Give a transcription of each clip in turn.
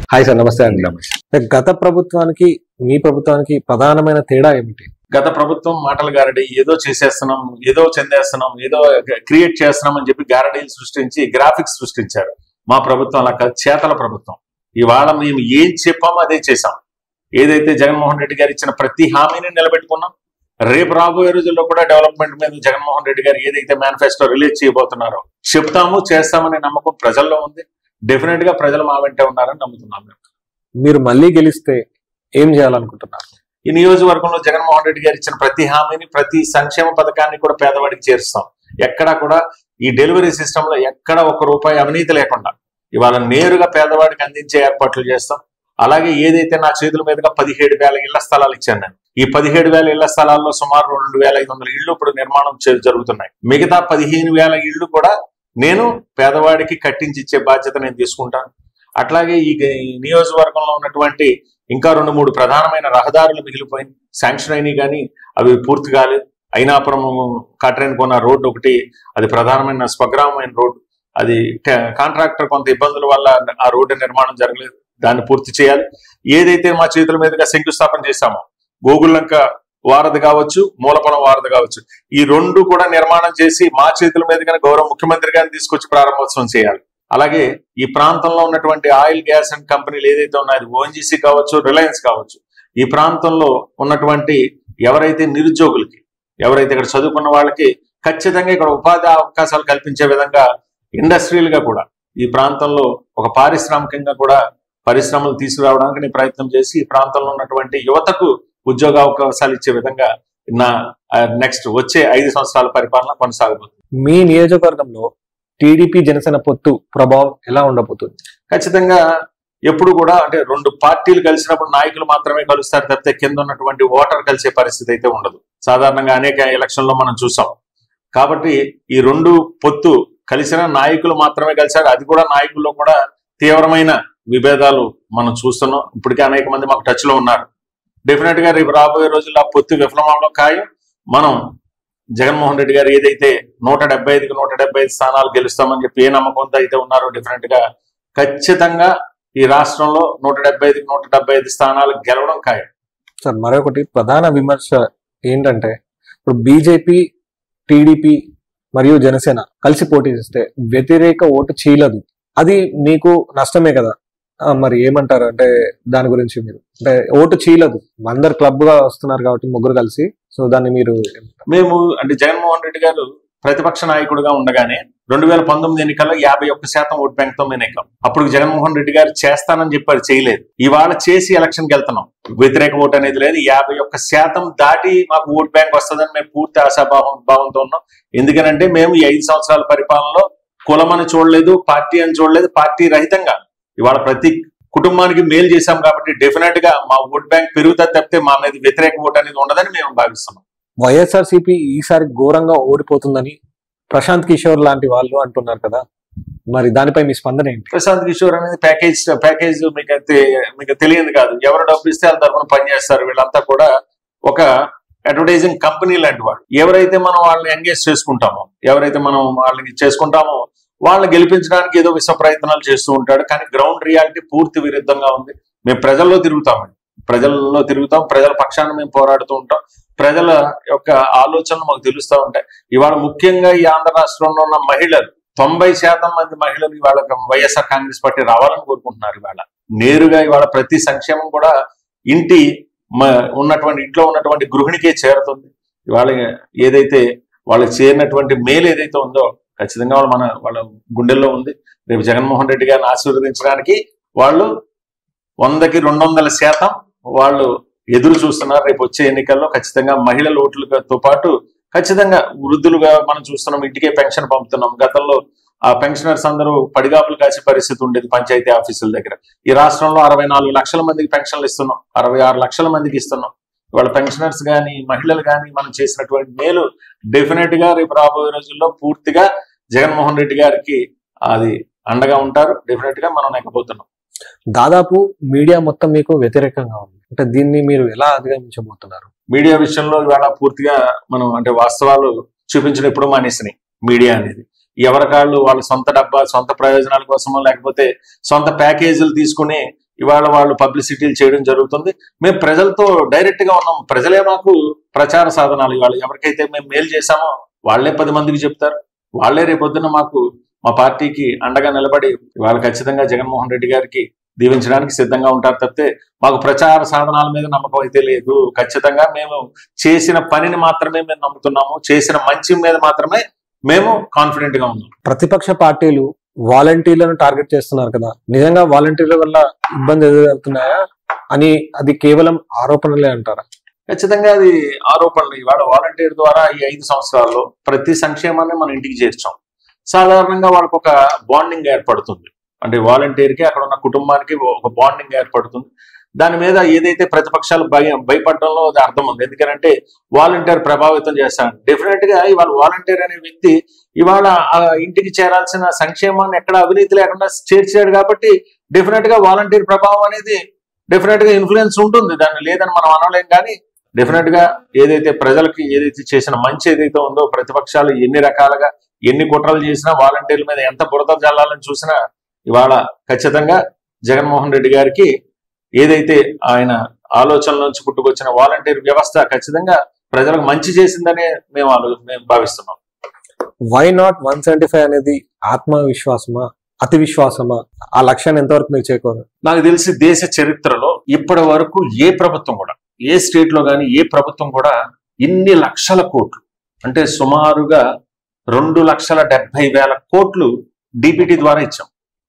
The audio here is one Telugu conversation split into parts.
హాయ్ సార్ నమస్తే అండి నమస్తే గత ప్రభుత్వానికి మీ ప్రభుత్వానికి ప్రధానమైన తేడా ఏమిటి గత ప్రభుత్వం మాటలు గారడి ఏదో చేసేస్తున్నాం ఏదో చెందేస్తున్నాం ఏదో క్రియేట్ చేస్తున్నాం అని చెప్పి గారడీలు సృష్టించి గ్రాఫిక్స్ సృష్టించారు మా ప్రభుత్వం అలా కాదు చేతల ప్రభుత్వం ఇవాళ మేము ఏం చెప్పామో అదే చేశాం ఏదైతే జగన్మోహన్ రెడ్డి గారు ఇచ్చిన ప్రతి హామీని నిలబెట్టుకున్నాం రేపు రాబోయే రోజుల్లో కూడా డెవలప్మెంట్ మీద జగన్మోహన్ రెడ్డి గారు ఏదైతే మేనిఫెస్టో రిలీజ్ చేయబోతున్నారో చెప్తాము చేస్తామనే నమ్మకం ప్రజల్లో ఉంది డెఫినెట్ గా ప్రజలు మా వెంటే ఉన్నారని నమ్ముతున్నాం మేము మీరు మళ్ళీ గెలిస్తే ఏం చేయాలనుకుంటున్నారు ఈ నియోజకవర్గంలో జగన్మోహన్ రెడ్డి గారు ఇచ్చిన ప్రతి హామీని ప్రతి సంక్షేమ పథకాన్ని కూడా పేదవాడికి చేరుస్తాం ఎక్కడా కూడా ఈ డెలివరీ సిస్టమ్ లో ఎక్కడ ఒక రూపాయి అవినీతి లేకుండా ఇవాళ నేరుగా పేదవాడికి అందించే ఏర్పాట్లు చేస్తాం అలాగే ఏదైతే నా చేతుల మీదుగా పదిహేడు వేల ఇళ్ల స్థలాలు ఇచ్చాను నేను ఈ పదిహేడు వేల ఇళ్ల స్థలాల్లో సుమారు రెండు వేల ఐదు వందల ఇళ్లు ఇప్పుడు నిర్మాణం చే- జరుగుతున్నాయి మిగతా పదిహేను వేల ఇళ్లు కూడా నేను పేదవాడికి కట్టించి ఇచ్చే బాధ్యత నేను తీసుకుంటాను అట్లాగే ఈ గ- ఈ నియోజకవర్గంలో ఉన్నటువంటి ఇంకా రెండు మూడు ప్రధానమైన రహదారులు మిగిలిపోయింది శాంక్షన్ అయినాయి కానీ అవి పూర్తి కాలేదు అయినాపురం కట్రేన్ కొన్న రోడ్డు ఒకటి అది ప్రధానమైన స్వగ్రామమైన రోడ్డు అది క- కాంట్రాక్టర్ కొంత ఇబ్బందుల వల్ల ఆ రోడ్డు నిర్మాణం జరగలేదు దాన్ని పూర్తి చేయాలి ఏదైతే మా చేతుల మీదుగా శంకుస్థాపన చేశామో గోగుల్లంక వారధి కావచ్చు మూలపొలం వారధి కావచ్చు ఈ రెండు కూడా నిర్మాణం చేసి మా చేతుల మీదుగా గౌరవ ముఖ్యమంత్రి గారిని తీసుకొచ్చి ప్రారంభోత్సవం చేయాలి అలాగే ఈ ప్రాంతంలో ఉన్నటువంటి ఆయిల్ గ్యాస్ అండ్ కంపెనీలు ఏదైతే ఉన్నాయో ఓఎన్జీసీ కావచ్చు రిలయన్స్ కావచ్చు ఈ ప్రాంతంలో ఉన్నటువంటి ఎవరైతే నిరుద్యోగులకి ఎవరైతే ఇక్కడ చదువుకున్న వాళ్ళకి ఖచ్చితంగా ఇక్కడ ఉపాధి అవకాశాలు కల్పించే విధంగా ఇండస్ట్రియల్ గా కూడా ఈ ప్రాంతంలో ఒక పారిశ్రామికంగా కూడా పరిశ్రమలు తీసుకురావడానికి నేను ప్రయత్నం చేసి ఈ ప్రాంతంలో ఉన్నటువంటి యువతకు ఉద్యోగ అవకాశాలు ఇచ్చే విధంగా నా నెక్స్ట్ వచ్చే ఐదు సంవత్సరాల పరిపాలన కొనసాగబోతుంది మీ నియోజకవర్గంలో టీడీపీ జనసేన పొత్తు ప్రభావం ఎలా ఉండబోతుంది ఖచ్చితంగా ఎప్పుడు కూడా అంటే రెండు పార్టీలు కలిసినప్పుడు నాయకులు మాత్రమే కలుస్తారు తప్పితే కింద ఉన్నటువంటి ఓటర్ కలిసే పరిస్థితి అయితే ఉండదు సాధారణంగా అనేక ఎలక్షన్లో మనం చూసాం కాబట్టి ఈ రెండు పొత్తు కలిసిన నాయకులు మాత్రమే కలిశారు అది కూడా నాయకుల్లో కూడా తీవ్రమైన విభేదాలు మనం చూస్తున్నాం ఇప్పటికే అనేక మంది మాకు టచ్ లో ఉన్నారు డెఫినెట్ గా రేపు రాబోయే రోజుల్లో ఆ పొత్తు విఫలమవడం ఖాయం మనం జగన్మోహన్ రెడ్డి గారు ఏదైతే నూట డెబ్బై ఐదుకి నూట డెబ్బై ఐదు స్థానాలు గెలుస్తామని చెప్పి ఏ నమ్మకంతో అయితే ఉన్నారో డెఫినెట్ గా ఖచ్చితంగా ఈ రాష్ట్రంలో నూట డెబ్బై ఐదుకి నూట డెబ్బై ఐదు స్థానాలు గెలవడం ఖాయం సార్ మరొకటి ప్రధాన విమర్శ ఏంటంటే ఇప్పుడు బీజేపీ టీడీపీ మరియు జనసేన కలిసి పోటీ చేస్తే వ్యతిరేక ఓటు చీలదు అది మీకు నష్టమే కదా ఆ, మరి ఏమంటారు అంటే దాని గురించి మీరు అంటే ఓటు చీలదు అందరు క్లబ్ గా వస్తున్నారు కాబట్టి ముగ్గురు కలిసి సో దాన్ని మీరు మేము అంటే జగన్మోహన్ రెడ్డి గారు ప్రతిపక్ష నాయకుడిగా ఉండగానే రెండు వేల పంతొమ్మిది ఎన్నికల్లో యాభై ఒక్క శాతం ఓట్ బ్యాంక్ తో మేము ఎక్కాం అప్పుడు జగన్మోహన్ రెడ్డి గారు చేస్తానని చెప్పారు చేయలేదు ఇవాళ చేసి ఎలక్షన్కి వెళ్తున్నాం వ్యతిరేక ఓటు అనేది లేదు యాభై ఒక్క శాతం దాటి మాకు ఓట్ బ్యాంక్ వస్తుందని మేము పూర్తి ఆశాభావం భావంతో ఉన్నాం ఎందుకనంటే మేము ఈ ఐదు సంవత్సరాల పరిపాలనలో కులం అని చూడలేదు పార్టీ అని చూడలేదు పార్టీ రహితంగా ఇవాళ ప్రతి కుటుంబానికి మేలు చేశాం కాబట్టి డెఫినెట్ గా మా ఓట్ బ్యాంక్ పెరుగుతుంది తప్పితే మా మీద వ్యతిరేక ఓటు అనేది ఉండదని మేము భావిస్తున్నాం వైఎస్ఆర్సీపీ ఈసారి ఘోరంగా ఓడిపోతుందని ప్రశాంత్ కిషోర్ లాంటి వాళ్ళు అంటున్నారు కదా మరి దానిపై మీ స్పందన ఏంటి ప్రశాంత్ కిషోర్ అనేది ప్యాకేజ్ ప్యాకేజ్ మీకు అయితే మీకు తెలియదు కాదు ఎవరు డబ్బు ఇస్తే వాళ్ళ తరఫున పనిచేస్తారు వీళ్ళంతా కూడా ఒక అడ్వర్టైజింగ్ కంపెనీ లాంటి వాళ్ళు ఎవరైతే మనం వాళ్ళని ఎంగేజ్ చేసుకుంటామో ఎవరైతే మనం వాళ్ళని చేసుకుంటామో వాళ్ళని గెలిపించడానికి ఏదో విశ్వ ప్రయత్నాలు చేస్తూ ఉంటాడు కానీ గ్రౌండ్ రియాలిటీ పూర్తి విరుద్ధంగా ఉంది మేము ప్రజల్లో తిరుగుతామండి ప్రజల్లో తిరుగుతాం ప్రజల పక్షాన మేము పోరాడుతూ ఉంటాం ప్రజల యొక్క ఆలోచనలు మాకు తెలుస్తూ ఉంటాయి ఇవాళ ముఖ్యంగా ఈ ఆంధ్ర రాష్ట్రంలో ఉన్న మహిళలు తొంభై శాతం మంది మహిళలు ఇవాళ వైఎస్ఆర్ కాంగ్రెస్ పార్టీ రావాలని కోరుకుంటున్నారు ఇవాళ నేరుగా ఇవాళ ప్రతి సంక్షేమం కూడా ఇంటి మ- ఉన్నటువంటి ఇంట్లో ఉన్నటువంటి గృహిణికే చేరుతుంది ఇవాళ ఏదైతే వాళ్ళకి చేరినటువంటి మేలు ఏదైతే ఉందో ఖచ్చితంగా వాళ్ళు మన వాళ్ళ గుండెల్లో ఉంది రేపు జగన్మోహన్ రెడ్డి గారిని ఆశీర్వదించడానికి వాళ్ళు వందకి రెండు వందల శాతం వాళ్ళు ఎదురు చూస్తున్నారు రేపు వచ్చే ఎన్నికల్లో ఖచ్చితంగా మహిళల ఓట్లతో పాటు ఖచ్చితంగా వృద్ధులుగా మనం చూస్తున్నాం ఇంటికే పెన్షన్ పంపుతున్నాం గతంలో ఆ పెన్షనర్స్ అందరూ పడిగాపులు కాసే పరిస్థితి ఉండేది పంచాయతీ ఆఫీసుల దగ్గర ఈ రాష్ట్రంలో అరవై నాలుగు లక్షల మందికి పెన్షన్లు ఇస్తున్నాం అరవై ఆరు లక్షల మందికి ఇస్తున్నాం ఇవాళ పెన్షనర్స్ కానీ మహిళలు కానీ మనం చేసినటువంటి మేలు డెఫినెట్ గా రేపు రాబోయే రోజుల్లో పూర్తిగా జగన్మోహన్ రెడ్డి గారికి అది అండగా ఉంటారు డెఫినెట్ గా మనం నెగ్గబోతున్నాం దాదాపు మీడియా మొత్తం మీకు వ్యతిరేకంగా ఉంది అంటే దీన్ని మీరు ఎలా అధిగమించబోతున్నారు మీడియా విషయంలో ఇవాళ పూర్తిగా మనం అంటే వాస్తవాలు చూపించడం ఎప్పుడు మానేసినాయి మీడియా అనేది ఎవరి కాళ్ళు వాళ్ళ సొంత డబ్బా సొంత ప్రయోజనాల కోసమో లేకపోతే సొంత ప్యాకేజీలు తీసుకుని ఇవాళ వాళ్ళు పబ్లిసిటీలు చేయడం జరుగుతుంది మేము ప్రజలతో డైరెక్ట్ గా ఉన్నాం ప్రజలే మాకు ప్రచార సాధనాలు ఇవాళ ఎవరికైతే మేము మేలు చేశామో వాళ్ళే పది మందికి చెప్తారు వాళ్ళే రేపొద్దున మాకు మా పార్టీకి అండగా నిలబడి ఇవాళ ఖచ్చితంగా జగన్మోహన్ రెడ్డి గారికి దీవించడానికి సిద్ధంగా ఉంటారు తప్పితే మాకు ప్రచార సాధనాల మీద నమ్మకం అయితే లేదు ఖచ్చితంగా మేము చేసిన పనిని మాత్రమే మేము నమ్ముతున్నాము చేసిన మంచి మీద మాత్రమే మేము కాన్ఫిడెంట్ గా ఉన్నాం ప్రతిపక్ష పార్టీలు వాలంటీర్లను టార్గెట్ చేస్తున్నారు కదా నిజంగా వాలంటీర్ల వల్ల ఇబ్బంది ఎదురవుతున్నాయా అని అది కేవలం ఆరోపణలే అంటారా ఖచ్చితంగా అది ఆరోపణలు ఇవాళ వాలంటీర్ ద్వారా ఈ ఐదు సంవత్సరాల్లో ప్రతి సంక్షేమాన్ని మన ఇంటికి చేర్చాం సాధారణంగా వాళ్ళకు ఒక బాండింగ్ ఏర్పడుతుంది అంటే వాలంటీర్ కి అక్కడ ఉన్న కుటుంబానికి ఒక బాండింగ్ ఏర్పడుతుంది దాని మీద ఏదైతే ప్రతిపక్షాలు భయం భయపడడంలో అది అర్థం ఉంది ఎందుకంటే వాలంటీర్ ప్రభావితం చేస్తాను డెఫినెట్ గా ఇవాళ వాలంటీర్ అనే వ్యక్తి ఇవాళ ఆ ఇంటికి చేరాల్సిన సంక్షేమాన్ని ఎక్కడ అవినీతి లేకుండా చేర్చాడు కాబట్టి డెఫినెట్ గా వాలంటీర్ ప్రభావం అనేది డెఫినెట్ గా ఇన్ఫ్లుయెన్స్ ఉంటుంది దాన్ని లేదని మనం అనలేం కానీ డెఫినెట్ గా ఏదైతే ప్రజలకి ఏదైతే చేసిన మంచి ఏదైతే ఉందో ప్రతిపక్షాలు ఎన్ని రకాలుగా ఎన్ని కుట్రలు చేసినా వాలంటీర్ల మీద ఎంత బురద జల్లాలని చూసినా ఇవాళ ఖచ్చితంగా జగన్మోహన్ రెడ్డి గారికి ఏదైతే ఆయన ఆలోచనల నుంచి పుట్టుకొచ్చిన వాలంటీర్ వ్యవస్థ ఖచ్చితంగా ప్రజలకు మంచి చేసిందనే మేము ఆలో మేము భావిస్తున్నాం why not one seventy five అనేది ఆత్మవిశ్వాసమా అతి విశ్వాసమా ఆ లక్ష్యాన్ని ఎంతవరకు మీరు చేకూరు నాకు తెలిసి దేశ చరిత్రలో ఇప్పటి వరకు ఏ ప్రభుత్వం కూడా ఏ స్టేట్ లో కానీ ఏ ప్రభుత్వం కూడా ఇన్ని లక్షల కోట్లు అంటే సుమారుగా రెండు లక్షల డెబ్బై వేల కోట్లు డిపిటి ద్వారా ఇచ్చాం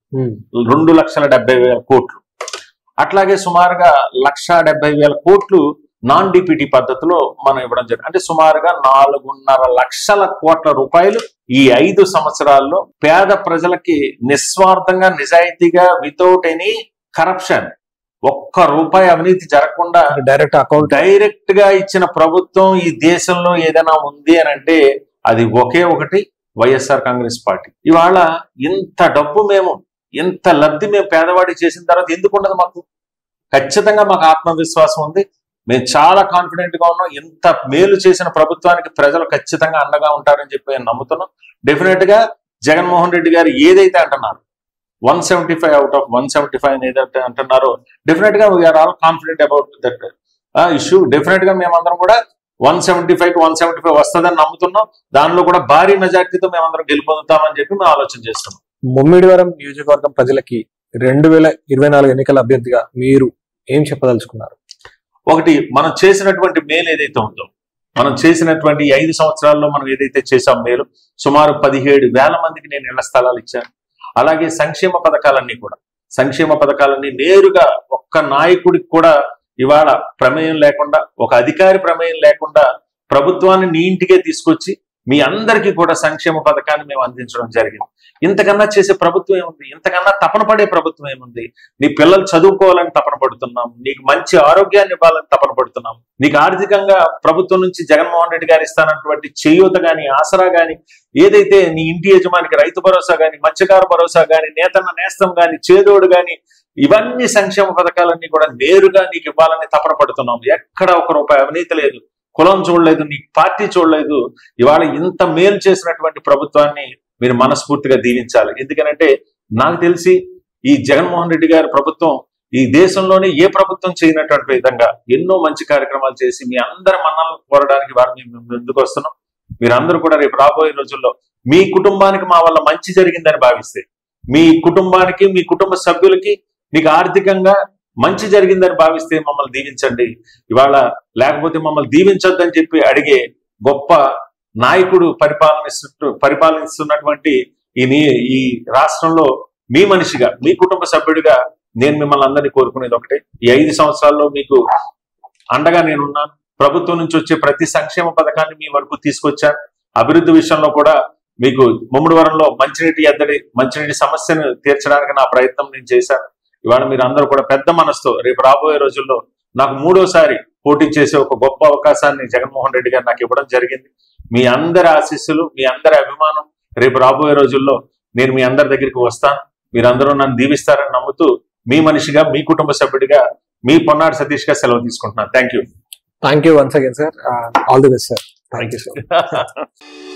రెండు లక్షల డెబ్బై వేల కోట్లు అట్లాగే సుమారుగా లక్ష డెబ్బై వేల కోట్లు నాన్ డిపిటి పద్ధతిలో మనం ఇవ్వడం జరిగింది అంటే సుమారుగా నాలుగున్నర లక్షల కోట్ల రూపాయలు ఈ ఐదు సంవత్సరాల్లో పేద ప్రజలకి నిస్వార్థంగా నిజాయితీగా వితౌట్ ఎనీ కరప్షన్ ఒక్క రూపాయి అవినీతి జరగకుండా డైరెక్ట్ అకౌంట్ డైరెక్ట్ గా ఇచ్చిన ప్రభుత్వం ఈ దేశంలో ఏదైనా ఉంది అని అంటే అది ఒకే ఒకటి వైఎస్ఆర్ కాంగ్రెస్ పార్టీ ఇవాళ ఇంత డబ్బు మేము ఇంత లబ్ధి మేము పేదవాడి చేసిన తర్వాత ఎందుకు ఉండదు మాకు ఖచ్చితంగా మాకు ఆత్మవిశ్వాసం ఉంది మేము చాలా కాన్ఫిడెంట్ గా ఉన్నాం ఇంత మేలు చేసిన ప్రభుత్వానికి ప్రజలు ఖచ్చితంగా అండగా ఉంటారని చెప్పి నేను నమ్ముతున్నాం డెఫినెట్ గా జగన్మోహన్ రెడ్డి గారు ఏదైతే అంటున్నారు one seventy five out of one seventy five ఏదైతే అంటున్నారో డెఫినెట్ గా we are all confident about that issue definite గా మేమందరం కూడా one seventy five one seventy five వస్తుందని నమ్ముతున్నాం దానిలో కూడా భారీ మెజార్టీతో మేమందరం గెలుపొందుతామని చెప్పి మేము ఆలోచన చేస్తున్నాం ముమ్మిడివరం నియోజకవర్గం ప్రజలకి రెండు వేల ఇరవై నాలుగు ఎన్నికల అభ్యర్థిగా మీరు ఏం చెప్పదలుచుకున్నారు ఒకటి మనం చేసినటువంటి మేలు ఏదైతే ఉందో మనం చేసినటువంటి ఈ ఐదు సంవత్సరాల్లో మనం ఏదైతే చేసాం మేలు సుమారు పదిహేడు వేల మందికి నేను ఇళ్ల స్థలాలు ఇచ్చాను అలాగే సంక్షేమ పథకాలన్నీ కూడా సంక్షేమ పథకాలన్నీ నేరుగా ఒక్క నాయకుడికి కూడా ఇవాళ ప్రమేయం లేకుండా ఒక అధికారి ప్రమేయం లేకుండా ప్రభుత్వాన్ని నీ ఇంటికే తీసుకొచ్చి మీ అందరికీ కూడా సంక్షేమ పథకాన్ని మేము అందించడం జరిగింది ఇంతకన్నా చేసే ప్రభుత్వం ఏముంది ఇంతకన్నా తపన పడే ప్రభుత్వం ఏముంది నీ పిల్లలు చదువుకోవాలని తపన పడుతున్నాం నీకు మంచి ఆరోగ్యాన్ని ఇవ్వాలని తపన పడుతున్నాం నీకు ఆర్థికంగా ప్రభుత్వం నుంచి జగన్మోహన్ రెడ్డి గారు ఇస్తానటువంటి చేయూత గాని ఆసరా గాని ఏదైతే నీ ఇంటి యజమానికి రైతు భరోసా గాని మత్స్యకార భరోసా గాని నేతన్న నేస్తం గాని చేదోడు గాని ఇవన్నీ సంక్షేమ పథకాలన్నీ కూడా నేరుగా నీకు ఇవ్వాలని తపన పడుతున్నాం ఎక్కడ ఒక రూపాయి అవినీతి లేదు కులం చూడలేదు నీ పార్టీ చూడలేదు ఇవాళ ఇంత మేలు చేసినటువంటి ప్రభుత్వాన్ని మీరు మనస్ఫూర్తిగా దీవించాలి ఎందుకనంటే నాకు తెలిసి ఈ జగన్మోహన్ రెడ్డి గారి ప్రభుత్వం ఈ దేశంలోనే ఏ ప్రభుత్వం చేయనటువంటి విధంగా ఎన్నో మంచి కార్యక్రమాలు చేసి మీ అందరి మన్నలను కోరడానికి వారు మేము ముందుకు వస్తున్నాం మీరందరూ కూడా రేపు రాబోయే రోజుల్లో మీ కుటుంబానికి మా వల్ల మంచి జరిగిందని భావిస్తే మీ కుటుంబానికి మీ కుటుంబ సభ్యులకి మీకు ఆర్థికంగా మంచి జరిగిందని భావిస్తే మమ్మల్ని దీవించండి ఇవాళ లేకపోతే మమ్మల్ని దీవించొద్దని చెప్పి అడిగే గొప్ప నాయకుడు పరిపాలనిస్తు పరిపాలిస్తున్నటువంటి ఈ నీ- ఈ రాష్ట్రంలో మీ మనిషిగా మీ కుటుంబ సభ్యుడిగా నేను మిమ్మల్ని అందరినీ కోరుకునేది ఒకటే ఈ ఐదు సంవత్సరాల్లో మీకు అండగా నేనున్నాను ప్రభుత్వం నుంచి వచ్చే ప్రతి సంక్షేమ పథకాన్ని మీ వరకు తీసుకొచ్చాను అభివృద్ధి విషయంలో కూడా మీకు ముమ్మడివరంలో మంచినీటి ఎద్దడి మంచినీటి సమస్యను తీర్చడానికి నా ప్రయత్నం నేను చేశాను ఇవాళ మీరు అందరూ కూడా పెద్ద మనసుతో రేపు రాబోయే రోజుల్లో నాకు మూడోసారి పోటీ చేసే ఒక గొప్ప అవకాశాన్ని జగన్మోహన్ రెడ్డి గారు నాకు ఇవ్వడం జరిగింది మీ అందరి ఆశీస్సులు మీ అందరి అభిమానం రేపు రాబోయే రోజుల్లో నేను మీ అందరి దగ్గరికి వస్తాను మీరందరూ నన్ను దీవిస్తారని నమ్ముతూ మీ మనిషిగా మీ కుటుంబ సభ్యుడిగా మీ పొన్నాడు సతీష్ గా సెలవు తీసుకుంటున్నాను thank you thank you once again sir all the best sir thank you sir